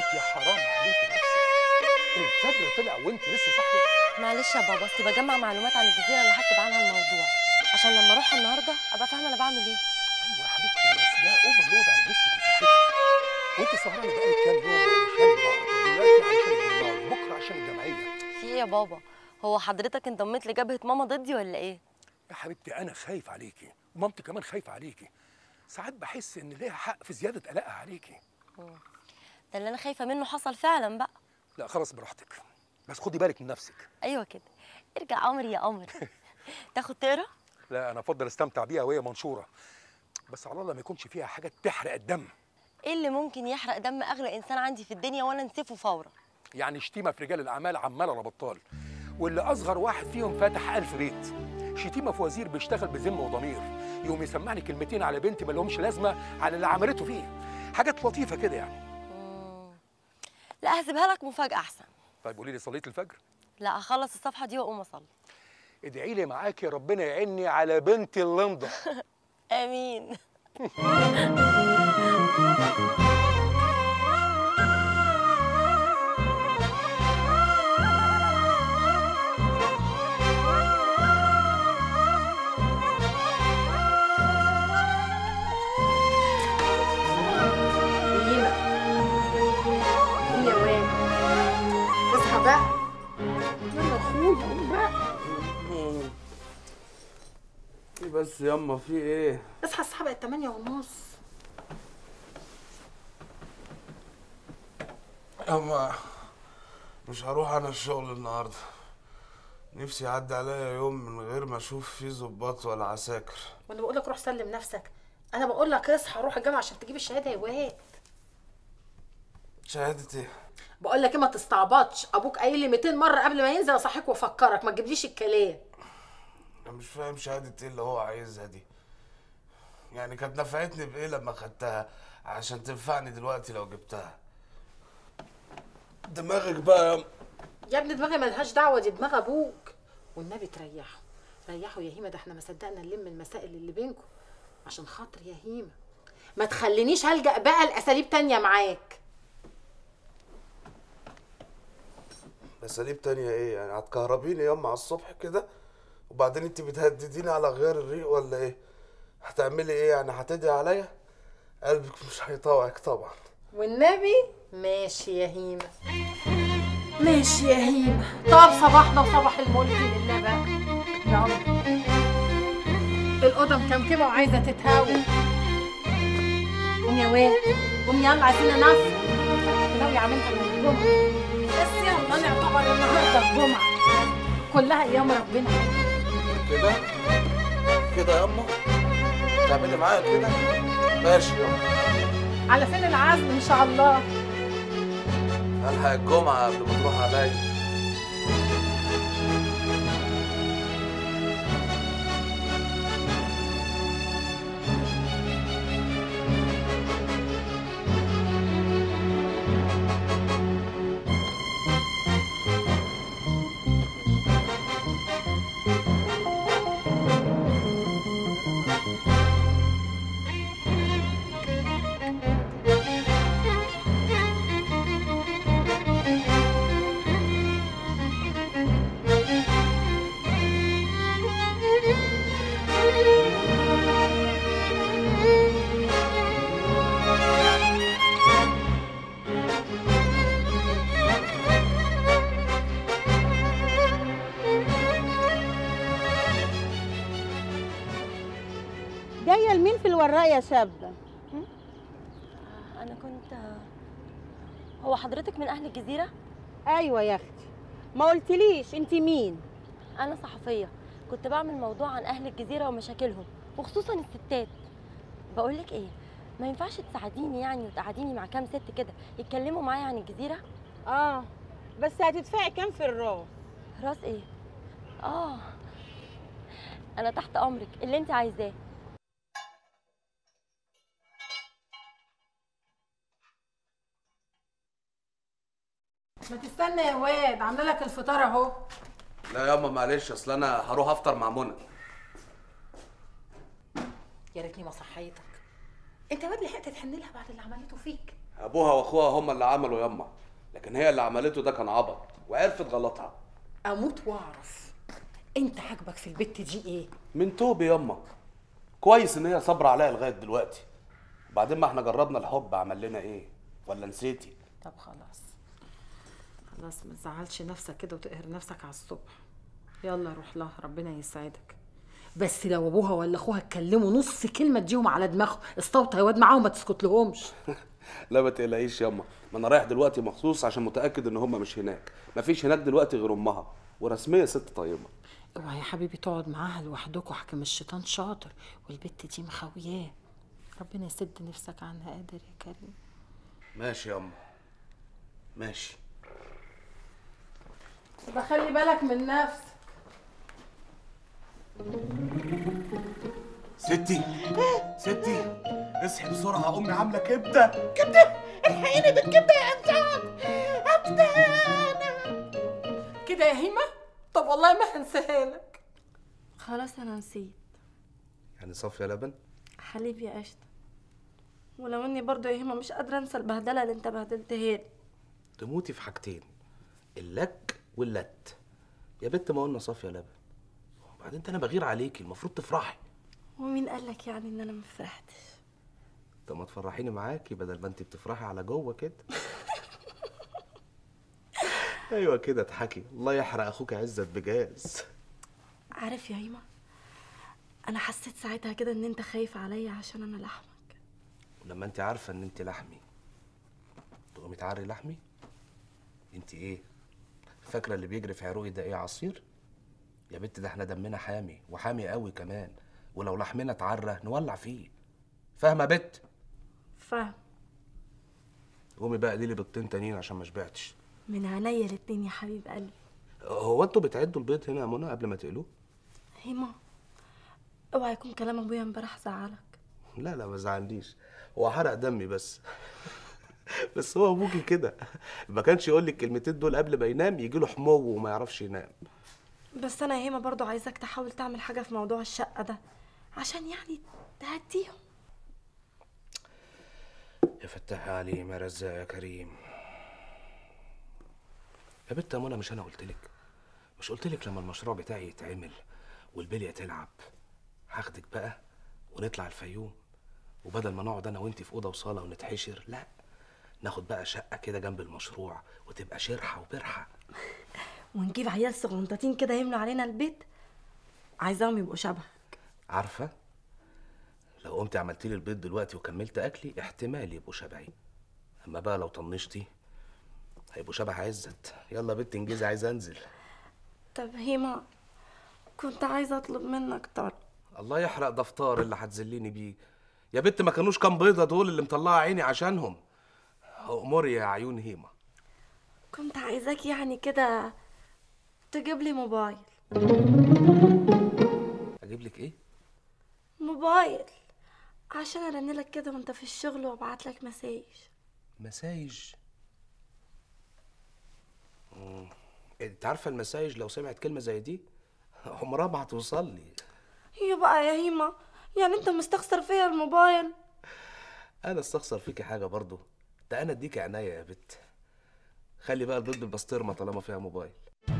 بنتي حرام عليكي نفسك الفجر طلع وانت لسه صاحيه معلش يا بابا اصل بجمع معلومات عن الجزيره اللي هكتب عنها الموضوع عشان لما اروح النهارده ابقى فاهمه انا بعمل ايه ايوه يا حبيبتي بس ده اوفرلود على جسمك وصحتك وانت سهرانه بقالك كام يوم علشان بعض دلوقتي علشان الجرنال بكره عشان الجمعيه في ايه يا بابا هو حضرتك انضميت لجبهه ماما ضدي ولا ايه يا حبيبتي انا خايف عليكي ومامتي كمان خايفه عليكي ساعات بحس ان ليها حق في زياده قلقها عليكي ده اللي انا خايفه منه حصل فعلا بقى لا خلاص براحتك بس خدي بالك من نفسك ايوه كده ارجع قمر يا قمر تاخد تقرا لا انا افضل استمتع بيها وهي منشوره بس على الله ما يكونش فيها حاجه تحرق الدم ايه اللي ممكن يحرق دم اغلى انسان عندي في الدنيا وانا انسفه فورا يعني شتيمه في رجال الاعمال عماله على بطال واللي اصغر واحد فيهم فاتح ألف بيت شتيمه في وزير بيشتغل بذمه وضمير يقوم يسمعني كلمتين على بنتي ما لهمش لازمه على اللي عملته فيه حاجات لطيفه كده يعني مم. لا هسيبها لك مفاجاه احسن طيب قولي لي صليت الفجر لا هخلص الصفحه دي واقوم اصلي ادعي لي معاكي ربنا يعيني على بنتي اللمضه امين قيمة قوم يا واد اصحى بقى يلا يا اخويا قوم بقى في بس ياما في ايه اصحى الساعة بقت 8 ونص ياما مش هروح انا الشغل النهارده نفسي يعدي عليا يوم من غير ما اشوف فيه ظباط ولا عساكر وانا بقول لك روح سلم نفسك انا بقول لك اصحى روح الجامعة عشان تجيب الشهادة يا واد شهادة ايه بقول لك ايه ما تستعبطش ابوك قايل لي 200 مرة قبل ما ينزل اصحيك وافكرك ما تجيبليش الكلام انا مش فاهم شهادة ايه اللي هو عايزها دي يعني كانت نفعتني بايه لما خدتها عشان تنفعني دلوقتي لو جبتها دماغك بقى ياما يا ابني دماغي ملهاش دعوة دي دماغ ابوك والنبي تريحه ريحوا يا هيمة ده احنا ما صدقنا نلم المسائل اللي بينكم عشان خاطر يا هيمة ما تخلينيش هلجأ بقى لأساليب تانية معاك اساليب تانية ايه يعني هتكهربيني ياما على الصبح كده وبعدين انت بتهدديني على غير الريق ولا ايه هتعملي ايه يعني هتدعي عليا قلبك مش هيطوعك طبعا والنبي ماشي يا هيمة ماشي يا هيمة طب صباحنا وصباح الملك لله بقى يلا الأوضة مكمكمة وعايزة تتهوى قوم يا واد قوم يلا عايزين ننفذ ناوي عملها من الجمعة بس يلا نعتبر النهاردة الجمعة كلها أيام ربنا كده كده ياما تعملي معايا كده ماشي ياما على فين العزم إن شاء الله الحق الجمعة قبل ما تروح عليا جايه لمين في الوراق يا شابه انا كنت هو حضرتك من اهل الجزيره ايوه يا اختي ما قلتليش انت مين انا صحفيه كنت بعمل موضوع عن اهل الجزيره ومشاكلهم وخصوصا الستات بقول لك ايه ما ينفعش تساعديني يعني وتقعديني مع كام ست كده يتكلموا معايا عن الجزيره اه بس هتدفعي كام في الراس راس ايه اه انا تحت امرك اللي انت عايزاه ما تستنى يا واد عامله لك الفطار اهو لا ياما معلش اصل انا هروح افطر مع منى يا ريتني ما صحيتك انت واد لحقت تحن لها بعد اللي عملته فيك ابوها واخوها هم اللي عملوا يما لكن هي اللي عملته ده كان عبط وعرفت غلطها اموت واعرف انت عاجبك في البت دي ايه من توبي يما كويس ان هي صابره عليا لغايه دلوقتي وبعدين ما احنا جربنا الحب عمل لنا ايه ولا نسيتي طب خلاص خلاص ما تزعلش نفسك كده وتقهر نفسك على الصبح يلا روح لها ربنا يسعدك بس لو ابوها ولا اخوها اتكلموا نص كلمه تجيهم على دماغهم استوطى يا واد معاهم ما تسكت لهمش لا ما تقلقيش يما ما انا رايح دلوقتي مخصوص عشان متاكد ان هم مش هناك مفيش هناك دلوقتي غير امها ورسميه ست طيبه اوعى يا حبيبي تقعد معاها لوحدكوا حكم الشيطان شاطر والبت دي مخوياه ربنا يسد نفسك عنها قادر يا كريم ماشي يما ماشي بخلي بالك من نفسك ستي ستي اصحي بسرعه امي عامله كبده كده يا هيمه طب والله ما هنساها لك خلاص انا نسيت يعني صافيه لبن حليب يا قشطه ولو اني برضو يا هيما مش قادره انسى البهدله اللي انت بهدلتها لي تموتي في حاجتين اللك واللت يا بنت ما قلنا صافيه لبن وبعدين انت انا بغير عليكي المفروض تفرحي ومين قالك يعني ان انا مفرحتش طب ما تفرحيني معاكي بدل ما انت بتفرحي على جوه كده ايوه كده اضحكي الله يحرق اخوك عزت بجاز عارف يا هيما انا حسيت ساعتها كده ان انت خايف عليا عشان انا لحمك ولما انت عارفه ان انت لحمي تقومي تعري لحمي انت ايه فاكره اللي بيجري في عروقي ده ايه عصير يا بنت ده احنا دمنا حامي وحامي قوي كمان ولو لحمنا اتعرى نولع فيه فاهمه يا بت فاهم قومي بقى لي بيضتين تانيين عشان ما شبعتش من عينيا الاتنين يا حبيب قلبي هو انتوا بتعدوا البيض هنا يا منى قبل ما تقلوه هيما اوعى يكون كلام ابويا امبارح زعلك لا لا ما زعلنيش هو حرق دمي بس بس هو ابوكي كده ما كانش يقول لي الكلمتين دول قبل ما ينام يجي له حمو وما يعرفش ينام بس انا يا هيما برضو عايزاك تحاول تعمل حاجه في موضوع الشقه ده عشان يعني تهديهم يا فتاح يا عليم يا رزاق يا كريم يا بنت يا منى مش انا قلت لك مش قلت لك لما المشروع بتاعي يتعمل والبليه تلعب هاخدك بقى ونطلع الفيوم وبدل ما نقعد انا وانتي في اوضه وصاله ونتحشر لا ناخد بقى شقه كده جنب المشروع وتبقى شرحه وبرحه ونجيب عيال صغنطاطين كده يملوا علينا البيت عايزاهم يبقوا شبهك عارفه لو قمت عملت لي البيض دلوقتي وكملت اكلي احتمال يبقوا شبهي اما بقى لو طنشتي هيبقوا شبه عزت يلا بنت انجزي عايز انزل طب هيما كنت عايزه اطلب منك طلب الله يحرق دفتار اللي هتذليني بيه يا بنت ما كانوش كام بيضه دول اللي مطلعه عيني عشانهم اموري يا عيون هيما كنت عايزاك يعني كده تجيب لي موبايل اجيب لك ايه موبايل عشان ارنلك كده وانت في الشغل وابعت لك مساج مسايج مم. انت عارفه المسايج لو سمعت كلمه زي دي عمرها ما هتوصل لي هي بقى يا هيما يعني انت مستخسر فيا الموبايل انا استخسر فيكي حاجه برضو ده انا اديكي عناية يا بت خلي بقى البيض بالبسطرمه طالما فيها موبايل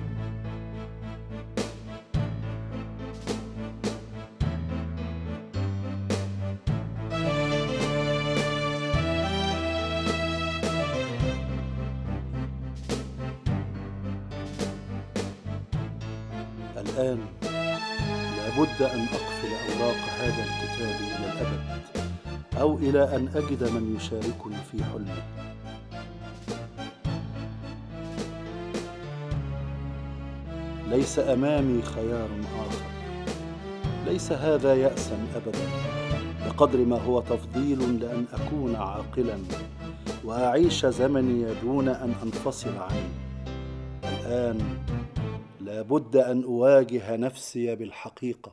الآن لابد أن أقفل أوراق هذا الكتاب إلى الأبد أو إلى أن أجد من يشاركني في حلمي ليس أمامي خيار آخر ليس هذا يأسا أبدا بقدر ما هو تفضيل لأن أكون عاقلا وأعيش زمني دون أن أنفصل عنه الآن لابد ان اواجه نفسي بالحقيقه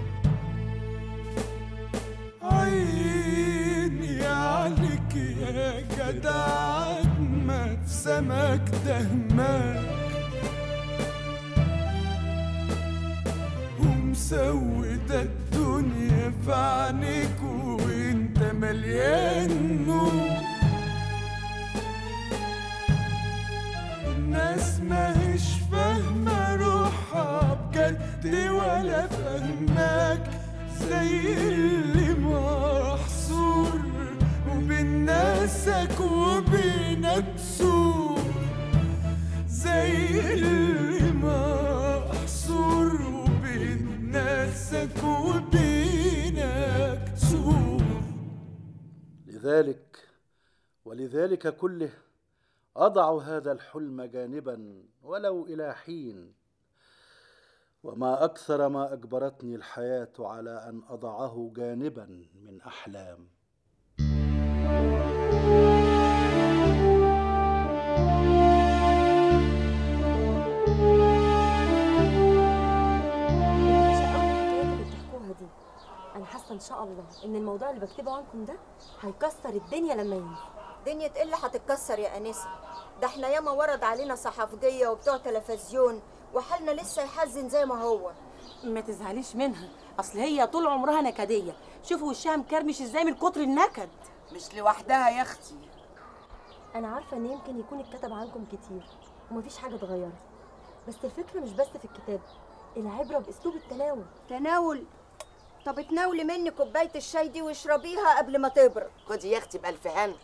عيني عليك يا جدع عدمة في سمك دهمك ومسودة الدنيا في عينيك وانت مليان نور الناس ماهيش فاهمة روحها بجد ولا فاهماك زي اللي محصور وبين ناسك وبينك سور زي اللي محصور وبين ناسك وبينك سور لذلك ولذلك كله اضع هذا الحلم جانبا ولو الى حين وما اكثر ما اجبرتني الحياه على ان اضعه جانبا من احلام مش قوي الحكايات اللي بتحكوها دي انا حاسه ان شاء الله ان الموضوع اللي بكتبه عنكم ده هيكسر الدنيا لما ينزل دنيا ايه اللي هتتكسر يا انسه ده احنا ياما ورد علينا صحفجيه وبتوع تلفزيون وحالنا لسه يحزن زي ما هو ما تزعليش منها اصل هي طول عمرها نكديه شوفي وشها مكرمش ازاي من كتر النكد مش لوحدها يا اختي انا عارفه ان يمكن يكون اتكتب عنكم كتير ومفيش حاجه اتغيرت بس الفكره مش بس في الكتاب العبره باسلوب التناول تناول طب اتناولي مني كوبايه الشاي دي واشربيها قبل ما تبرد خدي يا اختي بألف هنا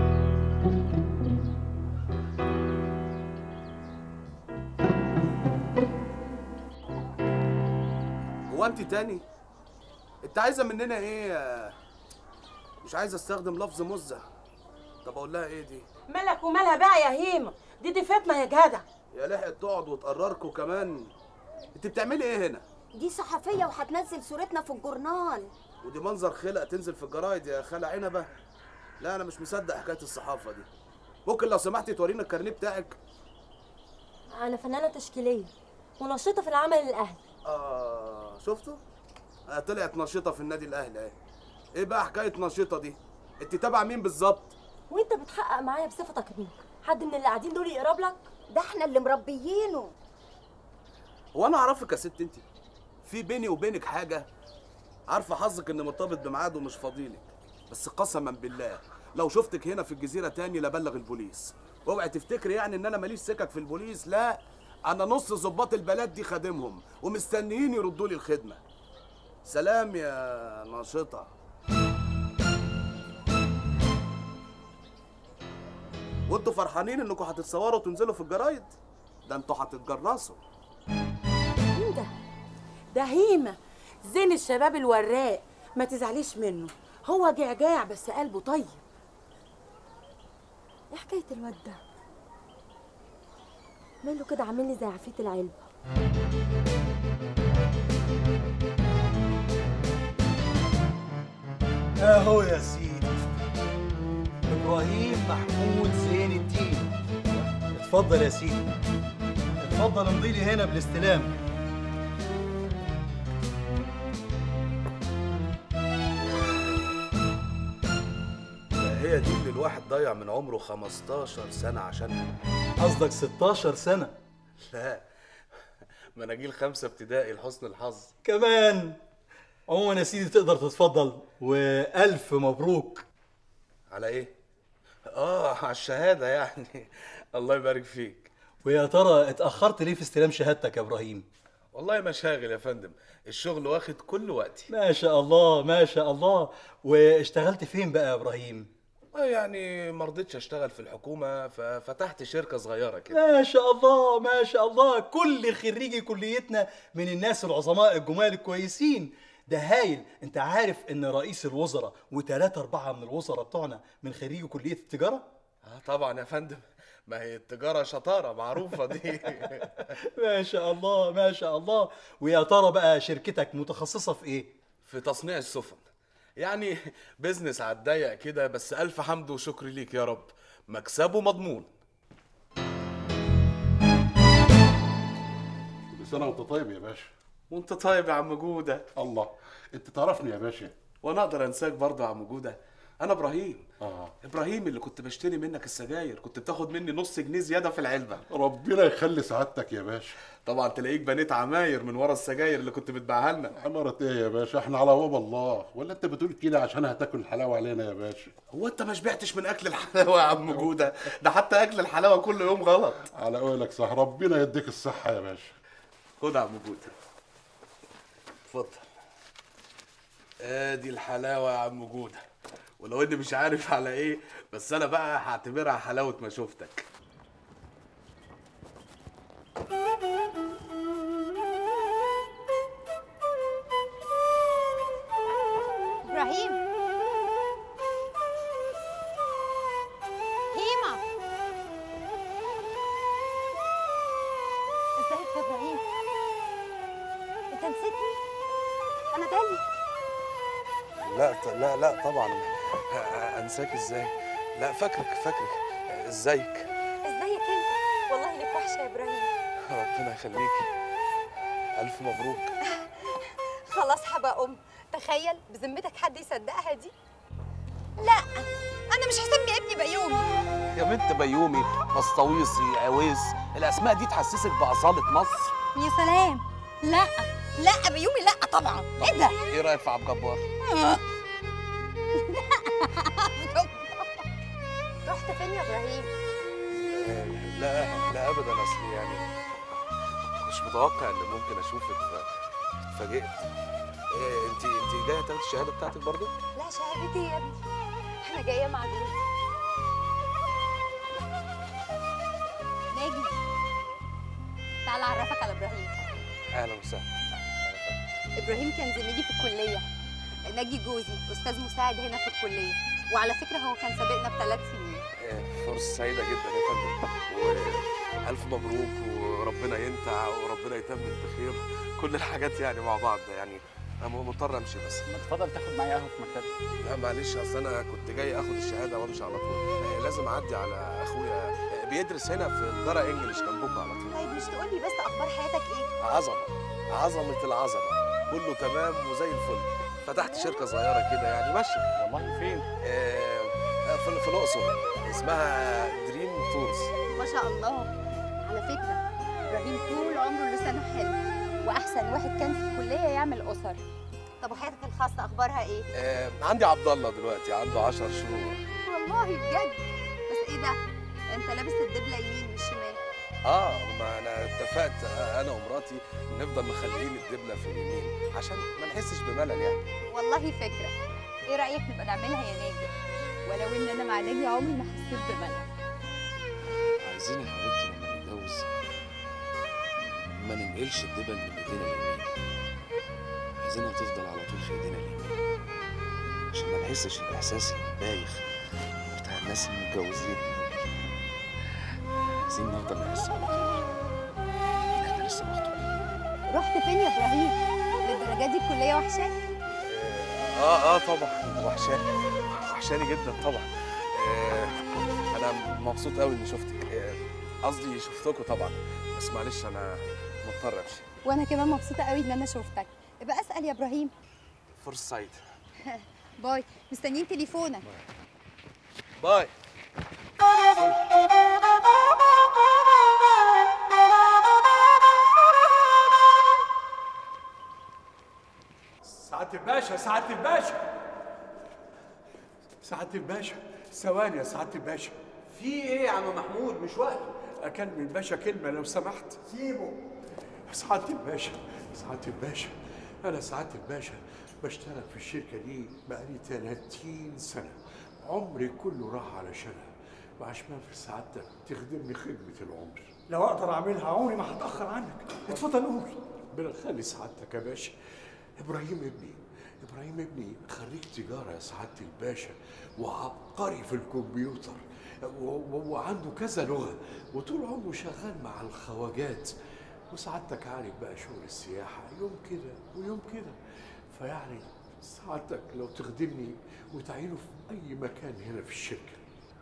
هو انت تاني انت عايزه مننا ايه مش عايز استخدم لفظ مزه طب اقول لها ايه دي مالك ومالها بقى يا هيمه دي دي فتنه يا جدع يا لحقت تقعد وتقرركوا كمان انت بتعملي ايه هنا دي صحفيه وهتنزل صورتنا في الجورنال ودي منظر خلق تنزل في الجرايد يا خالة عنبه لا انا مش مصدق حكايه الصحافه دي ممكن لو سمحتي تورينا الكارنيه بتاعك انا فنانه تشكيليه ونشيطه في العمل الاهلي اه شفتوا آه طلعت نشيطه في النادي الاهلي اهي ايه بقى حكايه نشيطه دي انت تابعه مين بالظبط وانت بتحقق معايا بصفتك مين حد من اللي قاعدين دول يقرب لك ده احنا اللي مربيينه هو انا اعرفك يا ست انت في بيني وبينك حاجه عارفه حظك اني مرتبط بميعاد ومش فاضيلك بس قسما بالله لو شفتك هنا في الجزيره تاني لبلغ البوليس اوعي تفتكري يعني ان انا ماليش سكك في البوليس لا انا نص ظباط البلد دي خادمهم ومستنيين يردوا لي الخدمه سلام يا ناشطه وانتوا فرحانين انكم هتتصوروا وتنزلوا في الجرايد ده انتوا هتتجرسوا مين ده ده هيمه زين الشباب الوراق ما تزعليش منه هو جعجاع بس قلبه طيب ايه حكايه الواد ده ماله كده عامل لي زي عفريت العلبه اهو يا سيدي ابراهيم محمود زين الدين اتفضل يا سيدي اتفضل امضي لي هنا بالاستلام هي دي اللي الواحد ضيع من عمره 15 سنة عشانها قصدك 16 سنة لا مناجيل خمسة ابتدائي لحسن الحظ كمان عموما يا سيدي تقدر تتفضل والف مبروك على ايه؟ اه على الشهادة يعني الله يبارك فيك ويا ترى اتأخرت ليه في استلام شهادتك يا ابراهيم والله مشاغل يا فندم الشغل واخد كل وقتي ما شاء الله ما شاء الله واشتغلت فين بقى يا ابراهيم آه يعني ما رضيتش اشتغل في الحكومة ففتحت شركة صغيرة كده ما شاء الله ما شاء الله كل خريجي كليتنا من الناس العظماء الجمال الكويسين ده هايل انت عارف ان رئيس الوزراء وثلاثة اربعة من الوزراء بتوعنا من خريجي كلية التجارة اه طبعا يا فندم ما هي التجارة شطارة معروفة دي ما شاء الله ما شاء الله ويا ترى بقى شركتك متخصصة في ايه في تصنيع السفن يعني بيزنس على الضيق كده بس ألف حمد وشكر ليك يا رب مكسبه مضمون كل سنة وانت طيب يا باشا وانت طيب يا عم جودة الله انت تعرفني يا باشا وانا اقدر انساك برضه يا عم جودة انا ابراهيم اه ابراهيم اللي كنت بشتري منك السجاير كنت بتاخد مني نص جنيه زياده في العلبه ربنا يخلي سعادتك يا باشا طبعا تلاقيك بنيت عماير من ورا السجاير اللي كنت بتبيعها لنا عمرة ايه يا باشا احنا على باب الله ولا انت بتقول كده عشان هتاكل الحلاوه علينا يا باشا هو انت ما شبعتش من اكل الحلاوه يا عم جوده ده حتى اكل الحلاوه كل يوم غلط على قولك صح ربنا يديك الصحه يا باشا خد يا عم جوده اتفضل ادي الحلاوه يا عم جوده ولو اني مش عارف على ايه بس انا بقى هعتبرها حلاوه ما شفتك ابراهيم هيما ازيك يا ابراهيم انت نسيتني انا دالي لا ط- لا لا طبعا ه- ه- انساك ازاي لا فاكرك فاكرك ازيك ازيك انت والله لك وحشه يا ابراهيم ربنا يخليكي الف مبروك خلاص هبقى ام تخيل بذمتك حد يصدقها دي لا انا مش هسمي ابني بيومي يا بنت بيومي بسطويسي عويس الاسماء دي تحسسك باصاله مصر يا سلام لا لا بيومي لا طبعا ايه ده ايه رايك في عبد الجبار رحت فين يا ابراهيم لا لا ابدا اصل يعني مش متوقع ان ممكن اشوفك فاتفاجئت إيه انت انت جايه تاخدي الشهاده بتاعتك برضو لا شهادتي يا ابني انا جايه مع جوزي ناجي تعال اعرفك على ابراهيم اهلا وسهلا ابراهيم كان زميلي في الكليه ناجي جوزي استاذ مساعد هنا في الكليه وعلى فكره هو كان سابقنا بثلاث سنين إيه، فرصه سعيده جدا يا فندم والف مبروك وربنا ينتع وربنا يتمم بخير كل الحاجات يعني مع بعض يعني انا مضطر امشي بس ما تفضل تاخد معايا قهوه في مكتبي لا معلش اصل انا كنت جاي اخد الشهاده وامشي على طول آه، لازم اعدي على اخويا آه، بيدرس هنا في الدار انجلش جنبكم على طول طيب مش تقول لي بس اخبار حياتك ايه عظمه عظمه العظمه كله تمام وزي الفل فتحت شركه صغيره كده يعني ماشيه والله فين آه، آه، في في الاقصر اسمها دريم تورز ما شاء الله على فكره ابراهيم طول عمره لسانه حلو واحسن واحد كان في الكليه يعمل اسر طب وحياتك الخاصه اخبارها ايه آه، عندي عبد الله دلوقتي عنده 10 شهور والله بجد بس ايه ده انت لابس الدبله يمين مش شمال اه ما انا اتفقت آه، انا ومراتي نفضل مخليين الدبله في اليمين عشان ما نحسش بملل يعني والله فكره ايه رايك نبقى نعملها يا ناجي ولو ان انا مع ناجي عمري ما حسيت بملل عايزين يا حبيبتي لما نتجوز ما ننقلش الدبل من ايدينا اليمين عايزينها تفضل على طول في ايدينا اليمين عشان ما نحسش الاحساس البايخ بتاع الناس المتجوزين عايزين نفضل نحس على طول ان احنا لسه مخطوبين رحت فين يا ابراهيم للدرجه دي الكليه وحشاك اه اه طبعا وحشاني وحشاني جدا طبعا آه انا مبسوط قوي اني شفتك آه، قصدي شفتكوا طبعا بس معلش انا مضطر امشي وانا كمان مبسوطه قوي ان انا شفتك ابقى اسال يا ابراهيم فرصه سعيده باي مستنيين تليفونك باي سعادة الباشا سعادة الباشا سعادة الباشا ثواني يا سعادة الباشا في ايه يا عم محمود مش وقته أكلم الباشا كلمة لو سمحت سيبه سعادة الباشا سعادة الباشا أنا سعادة الباشا بشتغل في الشركة دي بقالي 30 سنة عمري كله راح علشانها وعشان في سعادتك تخدمني خدمة العمر لو اقدر اعملها عمري ما هتاخر عنك اتفضل قول ربنا يخلي سعادتك يا باشا ابراهيم ابني ابراهيم ابني خريج تجاره يا سعاده الباشا وعبقري في الكمبيوتر و- و- وعنده كذا لغه وطول عمره شغال مع الخواجات وسعادتك عارف بقى شغل السياحه يوم كده ويوم كده فيعني سعادتك لو تخدمني وتعينه في اي مكان هنا في الشركه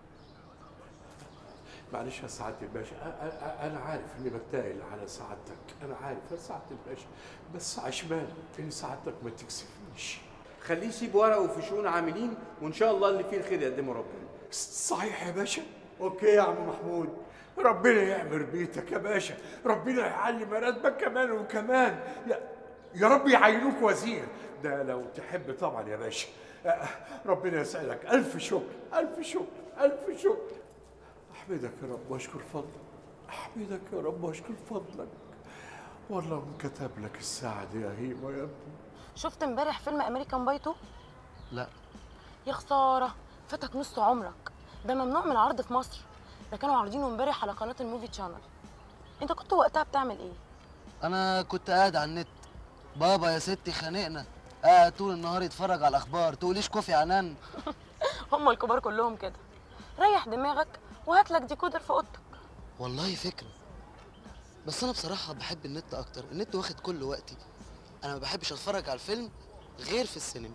معلش يا سعادة الباشا أ- أ- أ- أنا عارف إني بتقل على سعادتك، أنا عارف يا سعادة الباشا بس عشمان إن سعادتك ما تكسفنيش. خليه يسيب ورقه في شؤون عاملين وان شاء الله اللي فيه الخير يقدمه ربنا صحيح يا باشا اوكي يا عم محمود ربنا يعمر بيتك يا باشا ربنا يعلي مراتبك كمان وكمان يا, يا رب يعينوك وزير ده لو تحب طبعا يا باشا آه، ربنا يسعدك الف شكر الف شكر الف شكر احمدك يا رب واشكر فضلك احمدك يا رب واشكر فضلك والله كتب لك السعد يا هيما يا ابني شفت امبارح فيلم امريكان بايتو لا يا خساره فاتك نص عمرك ده ممنوع من العرض في مصر ده كانوا عارضينه امبارح على قناه الموفي تشانل انت كنت وقتها بتعمل ايه انا كنت قاعد على النت بابا يا ستي خانقنا قاعد طول النهار يتفرج على الاخبار تقوليش كوفي عنان هم الكبار كلهم كده ريح دماغك وهات لك ديكودر في اوضتك والله فكره بس انا بصراحه بحب النت اكتر النت واخد كل وقتي انا ما بحبش اتفرج على الفيلم غير في السينما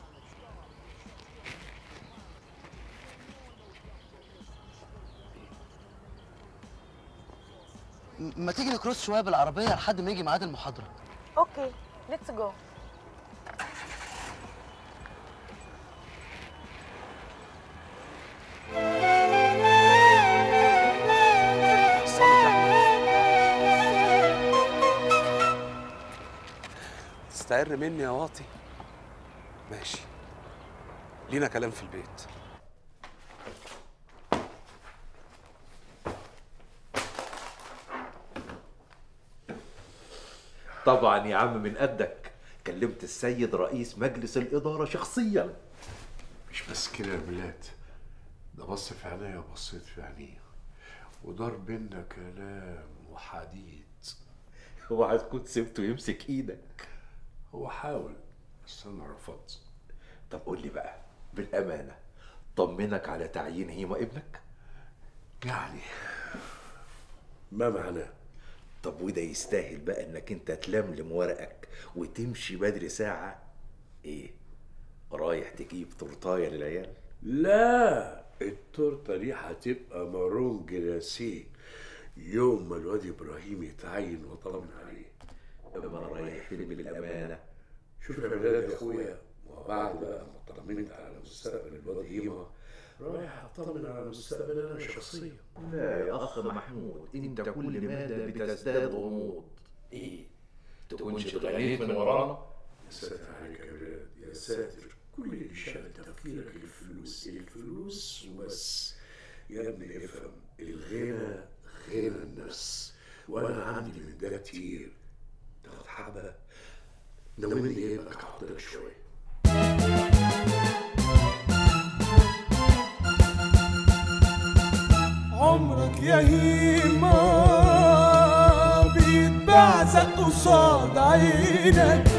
م- ما تيجي نكروس شويه بالعربيه لحد ما يجي ميعاد المحاضره اوكي ليتس جو تستعر مني يا واطي ماشي لينا كلام في البيت طبعا يا عم من قدك كلمت السيد رئيس مجلس الإدارة شخصيا مش بس كده يا بلاد ده بص في عينيا وبصيت في عينيه ودار بينا كلام وحديد اوعى تكون سبته يمسك ايدك هو حاول بس انا رفضت طب قول لي بقى بالأمانة طمنك على تعيين هيما ابنك يعني ما معناه طب وده يستاهل بقى انك انت تلملم ورقك وتمشي بدري ساعة ايه رايح تجيب تورتاية للعيال لا التورته دي هتبقى مارون جلاسيه يوم ما الواد ابراهيم يتعين واطمن عليه اما رايح فين بالامانه شوف يا بلاد يا اخويا وبعد بقى ما اطمنت على مستقبل الواد هيما رايح اطمن على مستقبل انا شخصيا لا يا اخ محمود انت كل مادة بتزداد غموض ايه تكونش اتغنيت من ورانا يا ساتر عليك يا بلاد يا ساتر كل اللي شاغل تفكيرك الفلوس الفلوس وبس يا ابني افهم الغنى غنى النفس وانا عندي من ده كتير تاخد حبه ناويني يبقى احضرك شويه عمرك يا هيما بيتبعزق قصاد عينك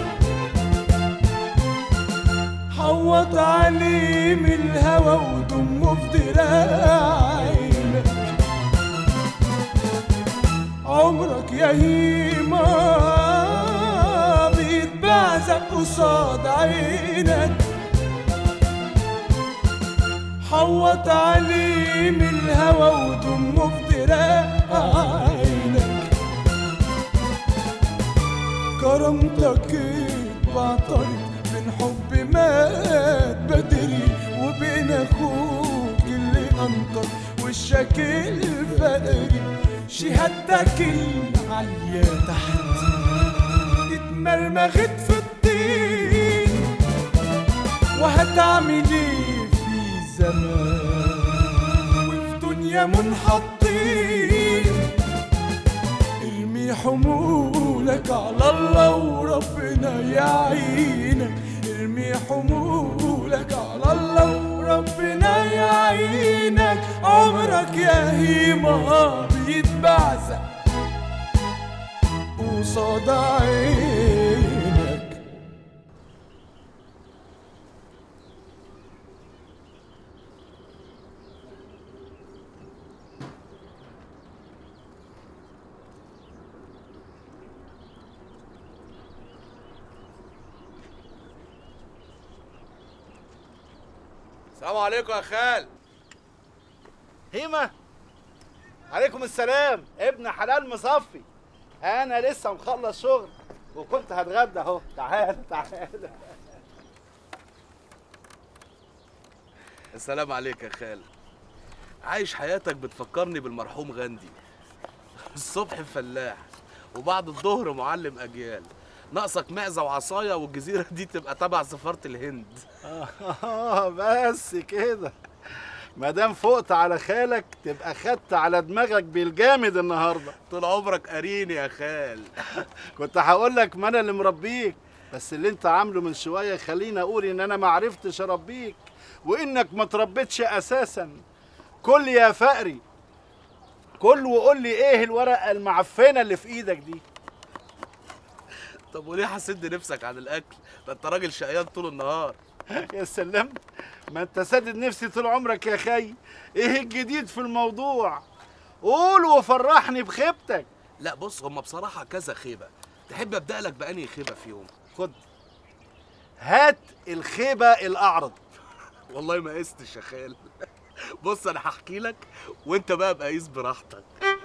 حوط عليه من الهوا ودمه في دراعينك عمرك يا هيما بيتبعزق قصاد عينك حوط عليه من الهوا ودمه في دراعينك كرامتك اتبعترت من حب مات بدري وبين اخوك اللي انطر وشك الفقري شهادتك العالية تحت اتمرمغت في الطين وهتعمل ايه في زمان وفي دنيا منحطين ارمي حمولك على الله وربنا يعينك ارمي حمولك على الله وربنا يعينك عمرك يا هيما بيتبعزق قصاد عينك السلام عليكم يا خال هيما عليكم السلام ابن حلال مصفي انا لسه مخلص شغل وكنت هتغدى اهو تعال تعال السلام عليك يا خال عايش حياتك بتفكرني بالمرحوم غاندي الصبح فلاح وبعد الظهر معلم اجيال ناقصك معزه وعصايه والجزيره دي تبقى تبع سفاره الهند اه بس كده ما دام فقت على خالك تبقى خدت على دماغك بالجامد النهارده طول عمرك قاريني يا خال كنت هقول لك ما انا اللي مربيك بس اللي انت عامله من شويه خليني اقول ان انا ما عرفتش اربيك وانك ما تربيتش اساسا كل يا فقري كل وقول لي ايه الورقه المعفنه اللي في ايدك دي طب وليه هسد نفسك عن الاكل ده انت راجل شقيان طول النهار يا سلام ما انت سادد نفسي طول عمرك يا خي ايه الجديد في الموضوع قول وفرحني بخيبتك لا بص هما بصراحه كذا خيبه تحب ابدا لك بانهي خيبه فيهم خد هات الخيبه الاعرض والله ما قستش يا خال بص انا هحكي لك وانت بقى بقى قيس براحتك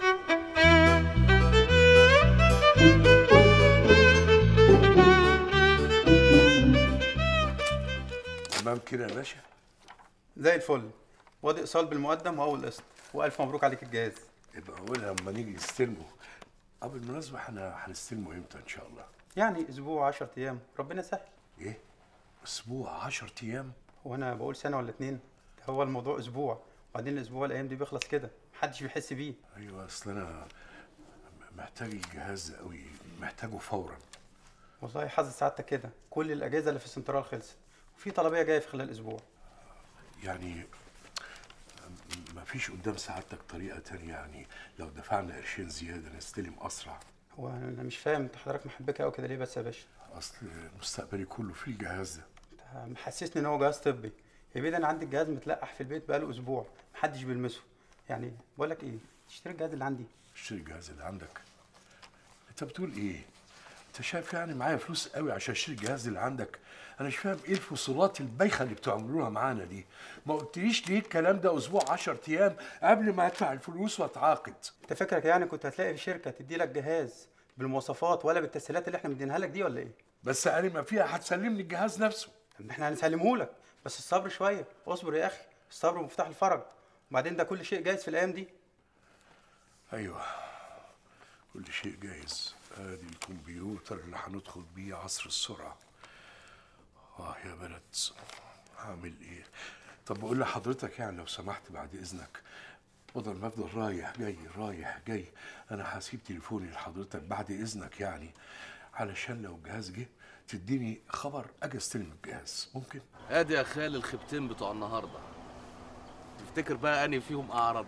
تمام كده يا باشا زي الفل وادي ايصال بالمقدم واول قسط والف مبروك عليك الجهاز يبقى قولها لما نيجي نستلمه اه بالمناسبه احنا هنستلمه امتى ان شاء الله يعني اسبوع 10 ايام ربنا يسهل ايه اسبوع 10 ايام هو انا بقول سنه ولا اتنين ده هو الموضوع اسبوع وبعدين الاسبوع الايام دي بيخلص كده محدش بيحس بيه ايوه اصل انا محتاج الجهاز ده قوي محتاجه فورا والله حظ سعادتك كده كل الاجهزه اللي في السنترال خلصت وفي طلبيه جايه في خلال اسبوع يعني ما فيش قدام سعادتك طريقه تانية يعني لو دفعنا قرشين زياده نستلم اسرع هو انا مش فاهم انت حضرتك محبكه قوي كده ليه بس يا باشا اصل مستقبلي كله في الجهاز ده انت محسسني ان هو جهاز طبي يا بيه ده انا عندي الجهاز متلقح في البيت بقاله اسبوع محدش بيلمسه يعني بقول لك ايه تشتري الجهاز اللي عندي اشتري الجهاز اللي عندك انت بتقول ايه انت شايف يعني معايا فلوس قوي عشان اشتري الجهاز اللي عندك انا مش فاهم ايه الفصولات البايخه اللي بتعملوها معانا دي ما قلتليش ليه الكلام ده اسبوع 10 ايام قبل ما ادفع الفلوس واتعاقد انت فكرك يعني كنت هتلاقي في شركه تدي لك جهاز بالمواصفات ولا بالتسهيلات اللي احنا مدينها لك دي ولا ايه بس انا ما فيها هتسلمني الجهاز نفسه طب احنا هنسلمه لك بس الصبر شويه اصبر يا اخي الصبر مفتاح الفرج وبعدين ده كل شيء جايز في الايام دي ايوه كل شيء جاهز ادي الكمبيوتر اللي هندخل بيه عصر السرعه اه يا بلد هعمل ايه طب بقول لحضرتك يعني لو سمحت بعد اذنك بدل ما افضل رايح جاي رايح جاي انا هسيب تليفوني لحضرتك بعد اذنك يعني علشان لو الجهاز جه تديني خبر اجي استلم الجهاز ممكن ادي يا خال الخيبتين بتوع النهارده تفتكر بقى اني فيهم اعرض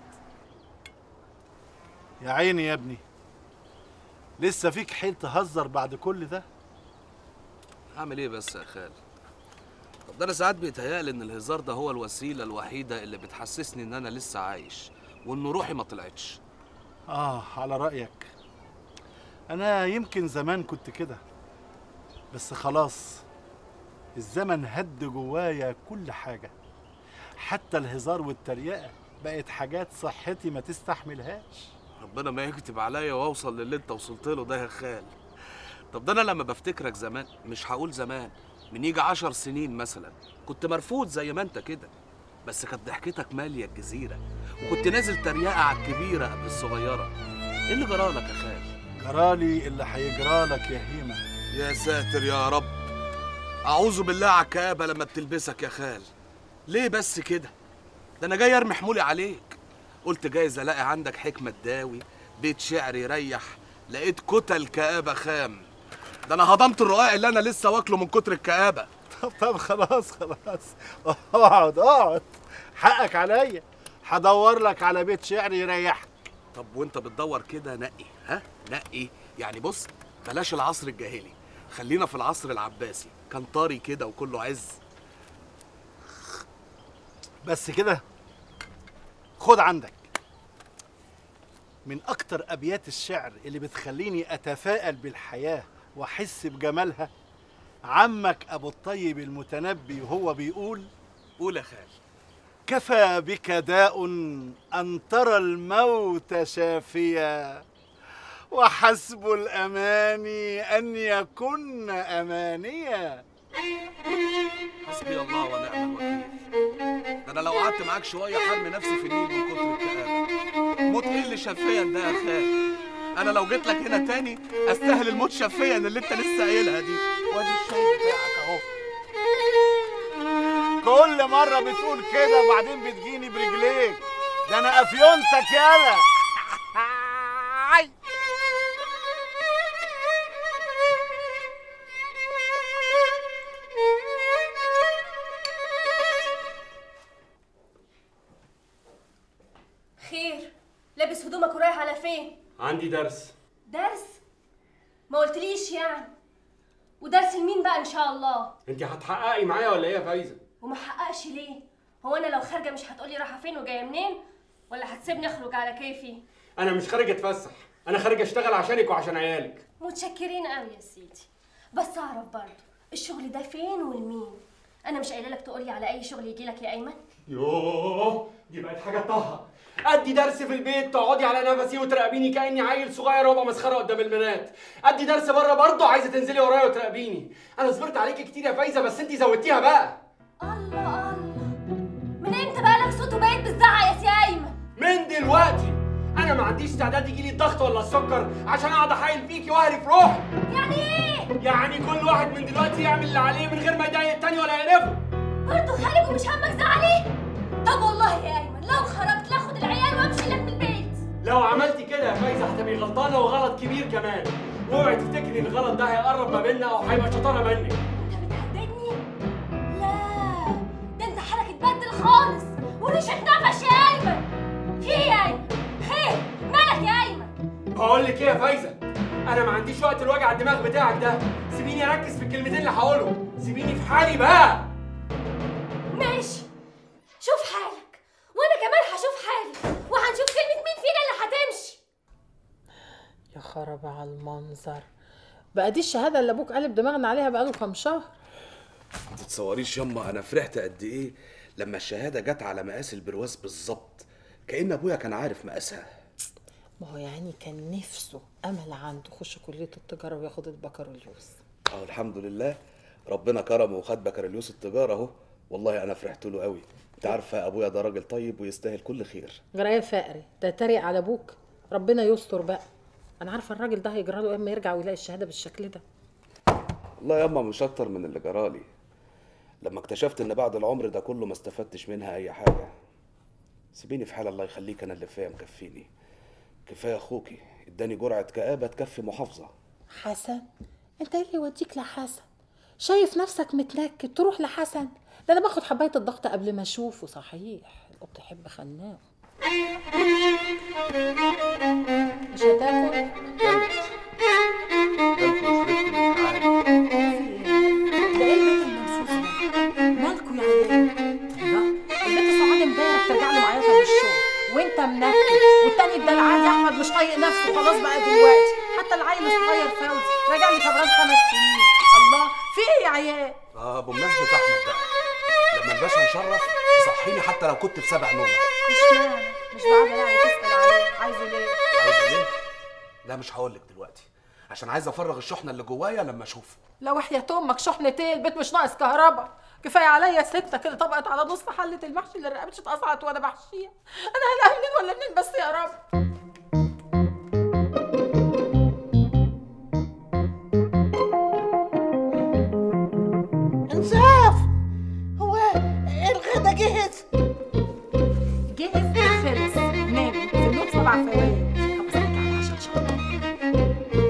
يا عيني يا ابني لسه فيك حيل تهزر بعد كل ده هعمل ايه بس يا خال طب ده انا ساعات بيتهيألي ان الهزار ده هو الوسيله الوحيده اللي بتحسسني ان انا لسه عايش وان روحي ما طلعتش اه على رايك انا يمكن زمان كنت كده بس خلاص الزمن هد جوايا كل حاجه حتى الهزار والتريقه بقت حاجات صحتي ما تستحملهاش ربنا ما يكتب عليا واوصل للي انت وصلت له ده يا خال طب ده انا لما بفتكرك زمان مش هقول زمان من يجي عشر سنين مثلا كنت مرفوض زي ما انت كده بس كانت ضحكتك ماليه الجزيره وكنت نازل تريقه على الكبيره قبل الصغيره ايه اللي جرالك يا خال جرالي اللي هيجرالك يا هيمه يا ساتر يا رب اعوذ بالله على الكآبه لما بتلبسك يا خال ليه بس كده ده انا جاي ارمي حمولي عليك قلت جايز الاقي عندك حكمه تداوي بيت شعر يريح لقيت كتل كآبه خام ده انا هضمت الرقاق اللي انا لسه واكله من كتر الكآبه طب طب خلاص خلاص اقعد اقعد حقك عليا هدور لك على بيت شعر يريحك طب وانت بتدور كده نقي ها نقي يعني بص بلاش العصر الجاهلي خلينا في العصر العباسي كان طري كده وكله عز بس كده خد عندك من اكتر ابيات الشعر اللي بتخليني اتفائل بالحياه واحس بجمالها عمك ابو الطيب المتنبي وهو بيقول قول يا خال كفى بك داء ان ترى الموت شافيا وحسب الاماني ان يكن امانيا حسبي الله ونعم الوكيل ده انا لو قعدت معاك شويه حرمي نفسي في النيل من كتر الكآبه موت ايه اللي شفيا ده يا خال انا لو جيت لك هنا تاني استاهل الموت شفيا اللي انت لسه قايلها دي وادي الشاي بتاعك اهو كل مرة بتقول كده وبعدين بتجيني برجليك ده انا افيونتك يالا خير لابس هدومك ورايح على فين عندي درس درس ما قلتليش يعني ودرس لمين بقى ان شاء الله انت هتحققي معايا ولا ايه يا فايزه وما حققش ليه هو انا لو خارجه مش هتقولي رايحه فين وجايه منين ولا هتسيبني اخرج على كيفي انا مش خارج اتفسح انا خارج اشتغل عشانك وعشان عيالك متشكرين قوي يا سيدي بس اعرف برضه الشغل ده فين والمين انا مش قايله لك تقولي على اي شغل يجي لك يا ايمن يوه دي بقت حاجه طه ادي درس في البيت تقعدي على نفسي وتراقبيني كاني عيل صغير وابقى مسخره قدام المنات ادي درس بره برضه عايزه تنزلي ورايا وتراقبيني انا صبرت عليكي كتير يا فايزه بس انت زودتيها بقى من امتى بقى لك صوت وبقيت بتزعق يا سي ايمن من دلوقتي انا ما عنديش استعداد يجي لي الضغط ولا السكر عشان اقعد احايل فيكي واهري في روحي يعني ايه يعني كل واحد من دلوقتي يعمل اللي عليه من غير ما يضايق التاني ولا يقرفه برضه خارج ومش همك زعلي طب والله يا ايمن لو خرجت لاخد العيال وامشي لك من البيت لو عملتي كده يا فايزه هتبقي غلطانه وغلط كبير كمان واوعي تفتكري ان الغلط ده هيقرب ما بيننا او هيبقى شطاره منك لا ده انت حالك اتبدل خالص وريشك نفش يا ايمن في ايه يا ايمن خير مالك يا ايمن بقول لك ايه يا فايزه انا ما عنديش وقت الوجع الدماغ بتاعك ده سيبيني اركز في الكلمتين اللي هقولهم سيبيني في حالي بقى ماشي شوف حالك وانا كمان هشوف حالي وهنشوف كلمة مين فينا اللي هتمشي يا خراب على المنظر بقى دي الشهاده اللي ابوك قلب دماغنا عليها بقاله كام شهر ما تتصوريش يما انا فرحت قد ايه لما الشهاده جت على مقاس البرواز بالظبط كأن ابويا كان عارف مقاسها ما هو يعني كان نفسه امل عنده يخش كليه التجاره وياخد البكالوريوس اه الحمد لله ربنا كرمه وخد بكالوريوس التجاره اهو والله انا فرحت له قوي انت عارفه ابويا ده راجل طيب ويستاهل كل خير جرايه فقري ده تريق على ابوك ربنا يستر بقى انا عارفه الراجل ده هيجرى له اما يرجع ويلاقي الشهاده بالشكل ده والله ياما مش اكتر من اللي جرالي لما اكتشفت ان بعد العمر ده كله ما استفدتش منها اي حاجه سيبيني في حال الله يخليك انا اللي فيا مكفيني كفايه اخوكي اداني جرعه كآبه تكفي محافظه حسن انت ايه اللي يوديك لحسن شايف نفسك متنكد تروح لحسن ده انا باخد حبايه الضغط قبل ما اشوفه صحيح القط يحب خناق مش هتاكل ده ايه البيت المنفوس ده مالكوا يا عيال الله البنت سعاد امبارح ترجع له معايا من الشغل وانت منكد والتاني الدلعان يا احمد مش طايق نفسه خلاص بقى دلوقتي حتى العيل الصغير فوزي راجع لي كبران خمس سنين الله في ايه يا عيال اه بمناسبه احمد بقى لما الباشا يشرف صحيني حتى لو كنت في سبع نومه مش معنى مش بعد يعني تسال عليه عايزه ليه عايز ليه لا مش هقول لك دلوقتي عشان عايز افرغ الشحنه اللي جوايا لما اشوفه لو وحياة امك شحنتين البيت مش ناقص كهرباء كفايه عليا سته كده طبقت على نص حله المحشي اللي رقبتش اتقطعت وانا بحشيها انا هلاقي منين ولا منين بس يا رب انصاف هو الغدا جهز جهز خلص نام في النوم سبع فوائد هبصلك على العشاء ان شاء الله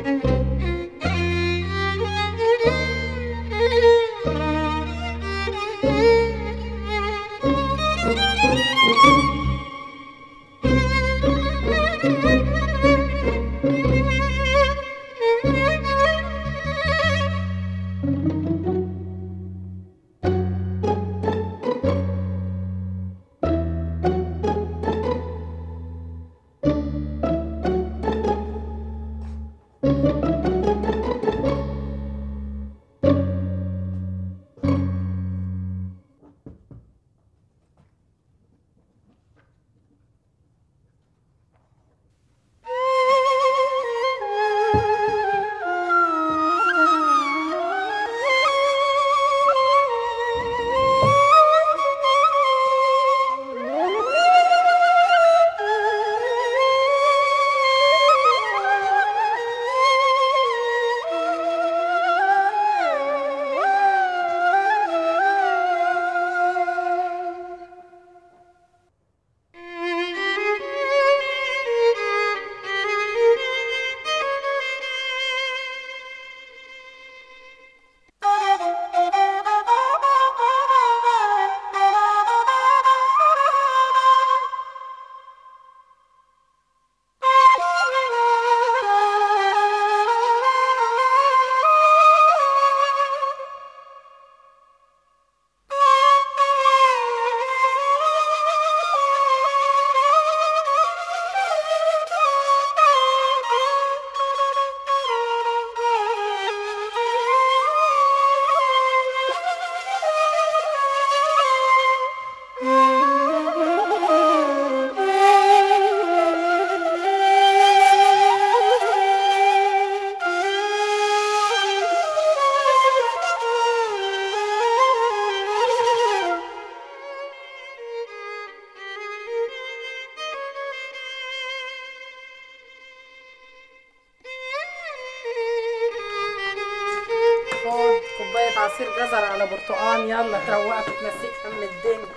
كوبايه عصير جزر على برتقان يلا تروقك وتنسيك هم الدنيا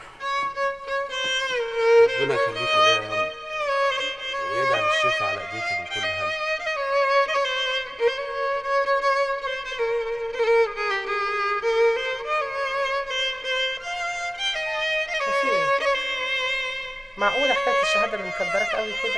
ربنا يخليك ليا يا هم ويجعل الشفا على ايديكي من كل هم وفي ايه معقوله حكايه الشهاده اللي مكبرك قوي كده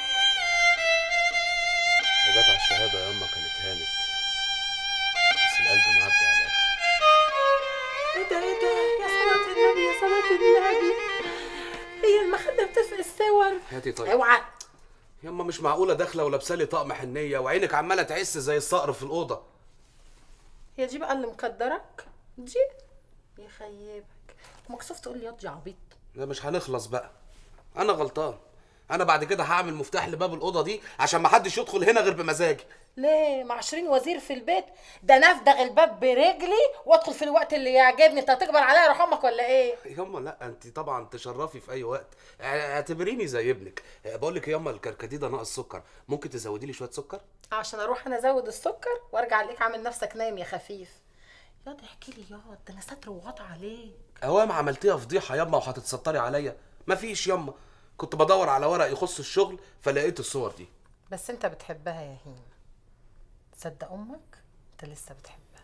وجت على الشهاده يا اما كانت هانت بس القلب معبي على الاخر ايه ده ايه ده يا صلاة النبي يا صلاة النبي هي المخدة بتفق الصور هاتي طيب اوعى ياما مش معقوله داخله ولابسالي طقم حنيه وعينك عماله تعس زي الصقر في الاوضه هي دي بقى اللي مقدرك دي يا خيبك مكسوف تقول لي ياض يا عبيط ده مش هنخلص بقى انا غلطان انا بعد كده هعمل مفتاح لباب الاوضه دي عشان ما حدش يدخل هنا غير بمزاجي ليه مع 20 وزير في البيت ده نفدغ الباب برجلي وادخل في الوقت اللي يعجبني انت هتكبر عليا روح امك ولا ايه ياما لا انت طبعا تشرفي في اي وقت اعتبريني زي ابنك بقول لك ياما الكركديه ده ناقص سكر ممكن تزودي لي شويه سكر عشان اروح انا ازود السكر وارجع عليك عامل نفسك نايم يا خفيف ياض احكي لي ياض ده انا ستر وغطى عليك اوام عملتيها فضيحه ياما وهتتستري عليا مفيش ياما كنت بدور على ورق يخص الشغل فلقيت الصور دي بس انت بتحبها يا هين تصدق امك انت لسه بتحبها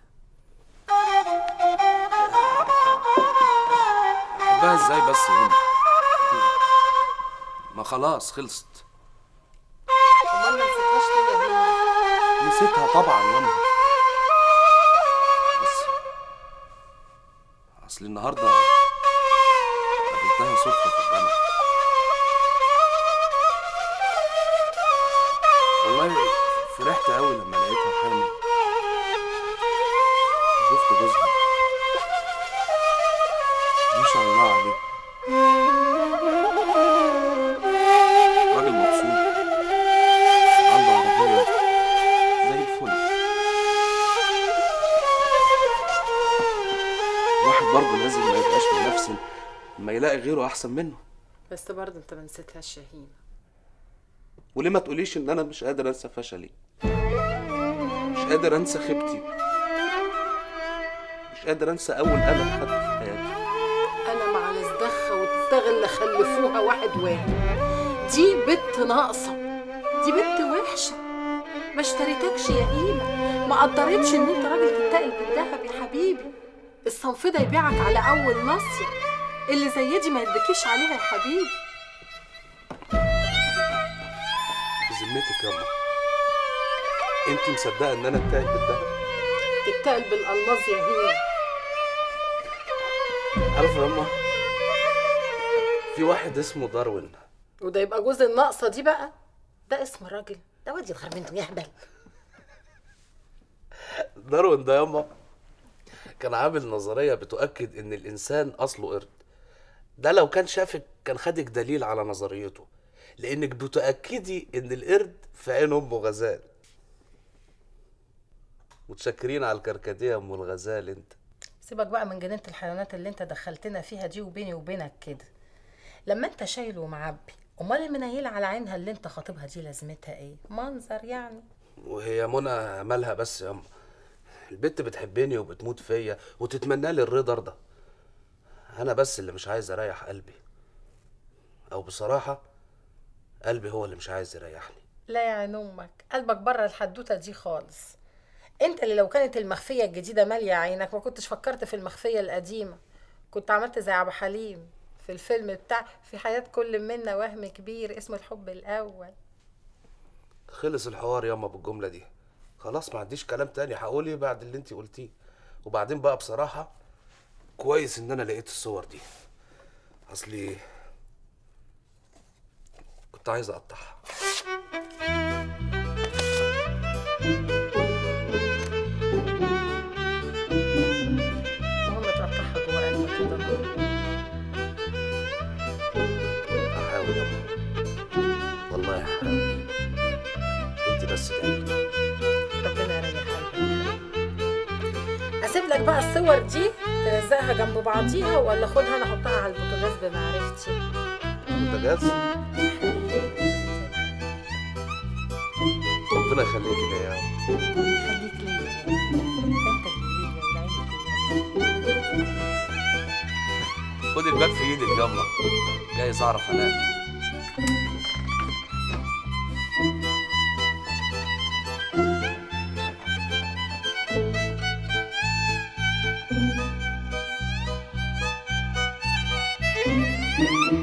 بحبها ازاي بس يا ياما ما خلاص خلصت امال ما نسيتهاش ليه يا هين نسيتها طبعا ياما بس اصل النهارده قابلتها صدفه في الجامعه والله فرحت قوي لما لقيتها حامل شفت جوزها ما شاء الله عليه راجل مبسوط عنده عربية زي الفل الواحد برضه لازم ما يبقاش بنفسه ما يلاقي غيره احسن منه بس برضه انت ما نسيتهاش يا هين وليه ما تقوليش ان انا مش قادر انسى فشلي مش قادر انسى خيبتي مش قادر انسى اول قلم خدته في حياتي انا مع نزدخه وتستغل خلفوها واحد واحد دي بنت ناقصه دي بنت وحشه ما اشتريتكش يا هيمه ما قدرتش ان انت راجل تتقل بالذهب يا حبيبي الصنف ده يبيعك على اول نصيه اللي زي دي ما يدكيش عليها يا حبيبي بذمتك يابا انت مصدقه ان انا اتاهل بالدهب تتقل بالالماظ يا هيمه عارفه ياما في واحد اسمه داروين وده يبقى جوز الناقصه دي بقى ده اسم راجل ده واد يتخرب انتوا يهبل داروين ده ياما كان عامل نظريه بتؤكد ان الانسان اصله قرد ده لو كان شافك كان خدك دليل على نظريته لانك بتؤكدي ان القرد في عين امه غزال متشكرين على الكركديه يا ام الغزال انت سيبك بقى من جنينه الحيوانات اللي انت دخلتنا فيها دي وبيني وبينك كده لما انت شايل ومعبي امال المنيله على عينها اللي انت خاطبها دي لازمتها ايه منظر يعني وهي منى مالها بس يا ام البت بتحبني وبتموت فيا وتتمنى لي الرضا ده انا بس اللي مش عايز اريح قلبي او بصراحه قلبي هو اللي مش عايز يريحني لا يا عين امك قلبك بره الحدوته دي خالص انت اللي لو كانت المخفيه الجديده ماليه عينك ما كنتش فكرت في المخفيه القديمه كنت عملت زي عبد حليم في الفيلم بتاع في حياه كل منا وهم كبير اسمه الحب الاول خلص الحوار ياما بالجمله دي خلاص ما عنديش كلام تاني هقوله بعد اللي انت قلتيه وبعدين بقى بصراحه كويس ان انا لقيت الصور دي اصلي كنت عايز اقطعها المهم تقطعها جوه قلبك كده هحاول ياما والله هحاول انت بس تعبتي ربنا يريح قلبك اسيب لك بقى الصور دي تلزقها جنب بعضيها ولا خدها انا احطها على البوتاجاز بمعرفتي بوتاجاز ربنا يخليكي ليا يا عم. خليك ليا انت اللي ليا خد الباب في ايدك يلا جايز اعرف انام Thank you.